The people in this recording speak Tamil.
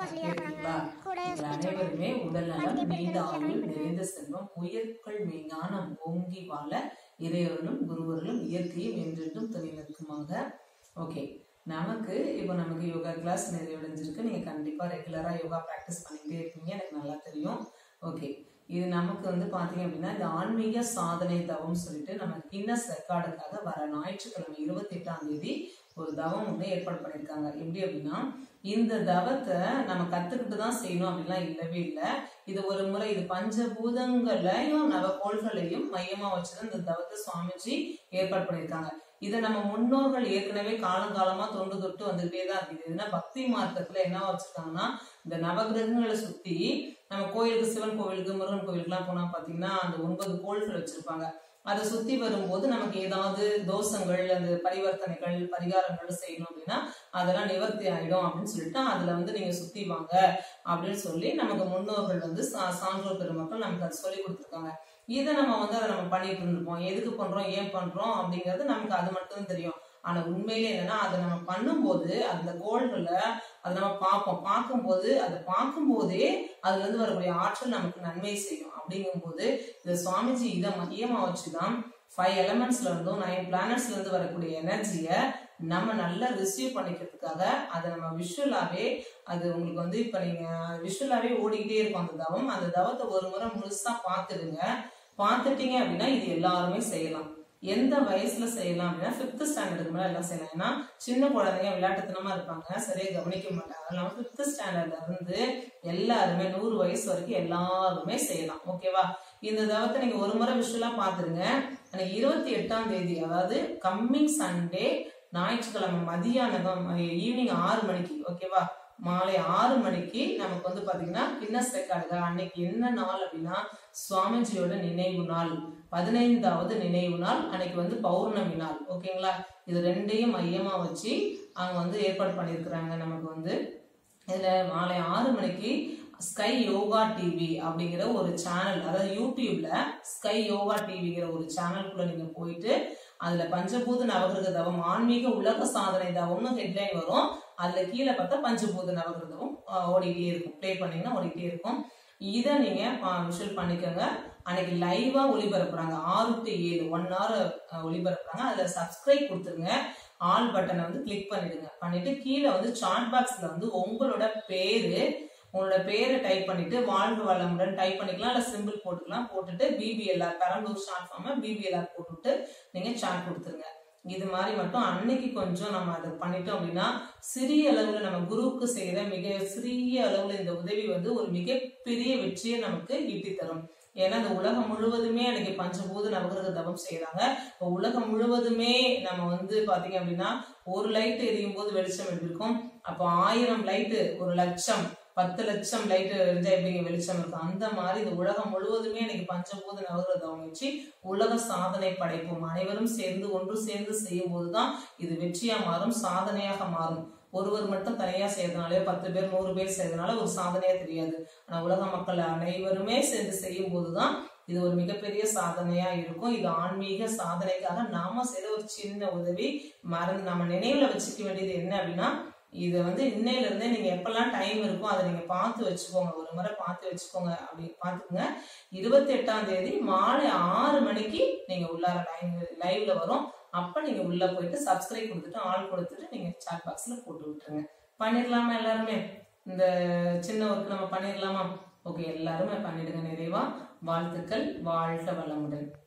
சரிங்களா நீங்கள் அனைவருமே உடல் நலம் நீண்ட ஆயுள் நிறைந்த செல்வம் உயர்கள் ஞானம் ஓங்கி வாழ இறையவர்களும் குருவர்களும் இயற்கையும் என்றென்றும் துணை நிற்குமாக ஓகே நமக்கு இப்போ நமக்கு யோகா கிளாஸ் நிறைவடைஞ்சிருக்கு நீங்கள் கண்டிப்பாக ரெகுலராக யோகா ப்ராக்டிஸ் பண்ணிக்கிட்டே இருப்பீங்க எனக்கு நல்லா தெரியும் ஓகே இது நமக்கு வந்து பார்த்தீங்க அப்படின்னா இந்த ஆன்மீக சாதனை தவம் சொல்லிட்டு நம்ம கின்னஸ் ரெக்கார்டுக்காக வர ஞாயிற்றுக்கிழமை இருபத்தி எட்டாம் தேதி ஒரு தவம் ஒன்று ஏற்பாடு பண்ணியிருக்காங்க எப்படி அப்படின்னா இந்த தவத்தை நம்ம கத்துக்கிட்டு தான் செய்யணும் அப்படின்லாம் இல்லவே இல்லை இது ஒரு முறை இது பஞ்சபூதங்களையும் நவகோள்களையும் மையமா வச்சுதான் இந்த தவத்தை சுவாமிஜி ஏற்பாடு பண்ணியிருக்காங்க இதை நம்ம முன்னோர்கள் ஏற்கனவே காலங்காலமா தொண்டு தொட்டு வந்துகிட்டே தான் இருக்குது இதுனா பக்தி மார்க்கத்துல என்ன வச்சிருக்காங்கன்னா இந்த நவகிரகங்களை சுத்தி நம்ம கோயிலுக்கு சிவன் கோவிலுக்கு முருகன் கோவிலுக்குலாம் போனா பாத்தீங்கன்னா அந்த ஒன்பது கோள்கள் வச்சிருப்பாங்க அதை சுத்தி வரும்போது நமக்கு ஏதாவது தோஷங்கள் அந்த பரிவர்த்தனைகள் பரிகாரங்கள் செய்யணும் அப்படின்னா அதெல்லாம் நிவர்த்தி ஆயிடும் அப்படின்னு சொல்லிட்டு அதுல வந்து நீங்க சுத்தி வாங்க அப்படின்னு சொல்லி நமக்கு முன்னோர்கள் வந்து சா- சான்றோர் பெருமக்கள் நமக்கு அதை சொல்லி கொடுத்துருக்காங்க இதை நம்ம வந்து அதை நம்ம பண்ணிட்டு இருந்திருப்போம் எதுக்கு பண்றோம் ஏன் பண்றோம் அப்படிங்கிறது நமக்கு அது மட்டும் தெரியும் ஆனா உண்மையிலே என்னன்னா அதை நம்ம பண்ணும்போது அந்த கோள்களை அதை நம்ம பார்ப்போம் பார்க்கும்போது அதை பார்க்கும்போதே அதுல இருந்து வரக்கூடிய ஆற்றல் நமக்கு நன்மை செய்யும் அப்படிங்கும்போது இந்த சுவாமிஜி இதை மையமா வச்சுதான் ஃபைவ் எலமெண்ட்ஸ்ல இருந்தும் நைன் பிளானட்ஸ்ல இருந்து வரக்கூடிய எனர்ஜியை நம்ம நல்லா ரிசீவ் பண்ணிக்கிறதுக்காக அதை நம்ம விஷுவலாவே அது உங்களுக்கு வந்து இப்ப நீங்க விஷுவலாவே ஓடிக்கிட்டே இருக்கும் அந்த தவம் அந்த தவத்தை ஒரு முறை முழுசா பார்த்துடுங்க பார்த்துட்டீங்க அப்படின்னா இது எல்லாருமே செய்யலாம் எந்த வயசுல செய்யலாம் அப்படின்னா ஃபிஃப்த் ஸ்டாண்டர்டுக்கு மேல எல்லாம் செய்யலாம் ஏன்னா சின்ன குழந்தைங்க விளையாட்டுத்தனமா இருப்பாங்க சரியா கவனிக்க மாட்டாங்க அதனால ஃபிஃப்த் ஸ்டாண்டர்ட்ல இருந்து எல்லாருமே நூறு வயசு வரைக்கும் எல்லாருமே செய்யலாம் ஓகேவா இந்த தவத்தை நீங்க ஒரு முறை விஷுவலா பாத்துருங்க அன்னைக்கு இருபத்தி எட்டாம் தேதி அதாவது கம்மிங் சண்டே ஞாயிற்றுக்கிழமை மதியானம் ஈவினிங் ஆறு மணிக்கு ஓகேவா மாலை ஆறு மணிக்கு நமக்கு வந்து பாத்தீங்கன்னா கின்னஸ் ரெக்கார்டுங்க அன்னைக்கு என்ன நாள் அப்படின்னா சுவாமிஜியோட நினைவு நாள் பதினைந்தாவது நினைவு நாள் அன்னைக்கு வந்து பௌர்ணமி நாள் ஓகேங்களா இது ரெண்டையும் மையமா வச்சு அவங்க வந்து ஏற்பாடு பண்ணியிருக்கிறாங்க நமக்கு வந்து இதுல மாலை ஆறு மணிக்கு ஸ்கை யோகா டிவி அப்படிங்கிற ஒரு சேனல் அதாவது யூடியூப்ல ஸ்கை யோகா டிவிங்கிற ஒரு சேனலுக்குள்ள நீங்க போயிட்டு அதுல பஞ்சபூத நவகிரக தவம் ஆன்மீக உலக சாதனை தவம்னு ஹெட்லைன் வரும் அதுல கீழே பார்த்தா பஞ்சபூத நவகிரதமும் ஆஹ், ஓடிட்டே இருக்கும் ப்ளே பண்ணீங்கன்னா ஓடிட்டே இருக்கும் இதை நீங்க விஷுவல் பண்ணிக்கோங்க அன்னைக்கு லைவா ஒளிபரப்புறாங்க ஆறு டு ஏழு ஒன் ஹவர் ஒளிபரப்புறாங்க அதுல சப்ஸ்கிரைப் கொடுத்துருங்க ஆல் பட்டனை வந்து கிளிக் பண்ணிடுங்க பண்ணிட்டு கீழே வந்து சாட் பாக்ஸ்ல வந்து உங்களோட பேரு உங்களோட பேரை டைப் பண்ணிட்டு வாழ்க வளமுடன் டைப் பண்ணிக்கலாம் இல்ல சிம்பிள் போட்டுக்கலாம் போட்டுட்டு PBLR Perambalur short form PBLR போட்டுட்டு நீங்க சாட் கொடுத்துருங்க இது மாதிரி மட்டும் அன்னைக்கு கொஞ்சம் நம்ம அதை பண்ணிட்டோம் அப்படின்னா சிறிய அளவுல நம்ம குருவுக்கு செய்யற மிக சிறிய அளவுல இந்த உதவி வந்து ஒரு மிகப்பெரிய வெற்றியை நமக்கு ஈட்டி தரும் ஏன்னா இந்த உலகம் முழுவதுமே அன்னைக்கு பஞ்சபூத நவகிரக தவம் செய்யறாங்க இப்போ உலகம் முழுவதுமே நம்ம வந்து பாத்தீங்க அப்படின்னா ஒரு லைட் எரியும் போது வெளிச்சம் எப்படி இருக்கும் அப்போ ஆயிரம் லைட்டு ஒரு லட்சம் பத்து லட்சம் லைட் எரிஞ்சா எப்படிங்க வெளிச்சம் இருக்கும் அந்த மாதிரி இந்த உலகம் முழுவதுமே இன்னைக்கு பஞ்சபூத நவகிரக தவம் வச்சு உலக சாதனை படைப்போம் அனைவரும் சேர்ந்து ஒன்று சேர்ந்து செய்யும் போதுதான் இது வெற்றியா மாறும் சாதனையாக மாறும் ஒருவர் மட்டும் தனியா செய்யறதுனாலே பத்து பேர் நூறு பேர் செய்யறதுனால ஒரு சாதனையா தெரியாது ஆனா உலக மக்கள் அனைவருமே சேர்ந்து செய்யும் போதுதான் இது ஒரு மிகப்பெரிய சாதனையா இருக்கும் இது ஆன்மீக சாதனைக்காக நாம செய்த ஒரு சின்ன உதவி மறந்து நம்ம நினைவுல வச்சுக்க வேண்டியது என்ன அப்படின்னா இதை வந்து இன்னையில இருந்தே நீங்க எப்பெல்லாம் டைம் இருக்கோ அதை நீங்க பார்த்து வச்சுக்கோங்க ஒரு முறை பார்த்து வச்சுக்கோங்க அப்படி பார்த்துக்குங்க இருபத்தி எட்டாம் தேதி மாலை ஆறு மணிக்கு நீங்க உள்ளார லைன் லைவ்ல வரும் அப்ப நீங்க உள்ள போயிட்டு சப்ஸ்கிரைப் கொடுத்துட்டு ஆள் கொடுத்துட்டு நீங்க சாட் பாக்ஸ்ல போட்டு விட்டுருங்க பண்ணிடலாமா எல்லாருமே இந்த சின்ன ஒர்க் நம்ம பண்ணிடலாமா ஓகே எல்லாருமே பண்ணிடுங்க நிறைவா வாழ்த்துக்கள் வாழ்க வளமுடன்